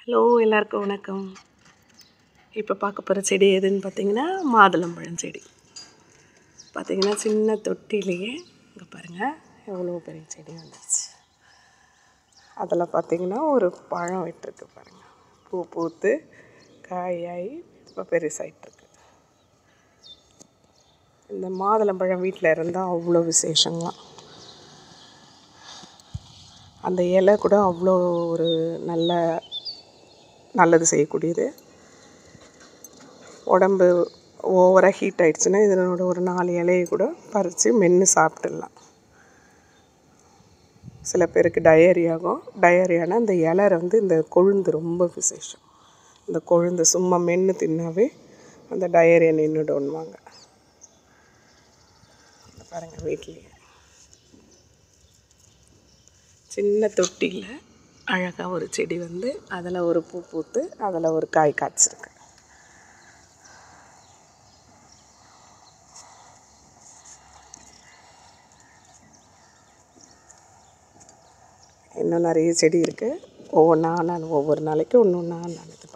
hello எல்லாருக்கும் வணக்கம் இப்போ பார்க்க போகிற செடி எதுன்னு பார்த்தீங்கன்னா மாதுளம்பழம் செடி பார்த்தீங்கன்னா சின்ன தொட்டிலேயே இங்கே பாருங்கள் எவ்வளோ பெரிய செடி வந்துருச்சு அதில் பார்த்தீங்கன்னா ஒரு பழம் விட்டுருக்கு பாருங்கள் பூ பூத்து காயாகி இப்போ பெருசாயிட்ருக்கு இந்த மாதுளம்பழம் வீட்டில் இருந்தால் அவ்வளோ விசேஷங்களாம் அந்த இலை கூட அவ்வளோ ஒரு நல்ல நல்லது செய்யக்கூடியது உடம்பு ஓவராக ஹீட் ஆயிடுச்சுன்னா இதனோட ஒரு நாலு இலையை கூட பறித்து மென்று சாப்பிட்டுடலாம் சில பேருக்கு டயரி ஆகும் டயரியானா இந்த இலை வந்து இந்த கொழுந்து ரொம்ப விசேஷம் இந்த கொழுந்து சும்மா மென்று தின்னாவே அந்த டயரியை நின்றுடுவாங்க பாருங்கள் வீட்லேயே சின்ன தொட்டியில் அழகாக ஒரு செடி வந்து அதில் ஒரு பூ பூத்து அதில் ஒரு காய் காய்ச்சிருக்கு இன்னும் நிறைய செடி இருக்குது ஒவ்வொன்றா நான் ஒவ்வொரு நாளைக்கு ஒன்று ஒன்றா நான் இது